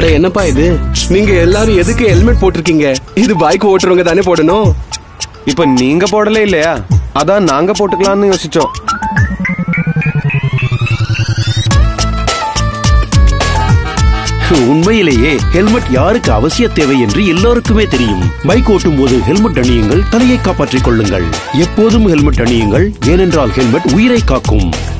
அட என்னப்பா இது நீங்க எல்லாரும் எதுக்கு ஹெல்மெட் போட்டிருக்கீங்க இது பைக் ஓட்டுறவங்க தானே போடணும் இப்ப நீங்க போடல இல்லையா அதான் நாங்க போட்டுக்கலாம்னு யோசிச்சோம் உண்மையிலேயே ஹெல்மெட் யாருக்கு அவசிய தேவை என்று எல்லோருக்குமே தெரியும் பைக் ஓட்டும் போது ஹெல்மெட் அணியுங்கள் தலையை காப்பாற்றிக் கொள்ளுங்கள் எப்போதும் ஹெல்மெட் அணியுங்கள் ஏனென்றால் ஹெல்மெட் உயிரை காக்கும்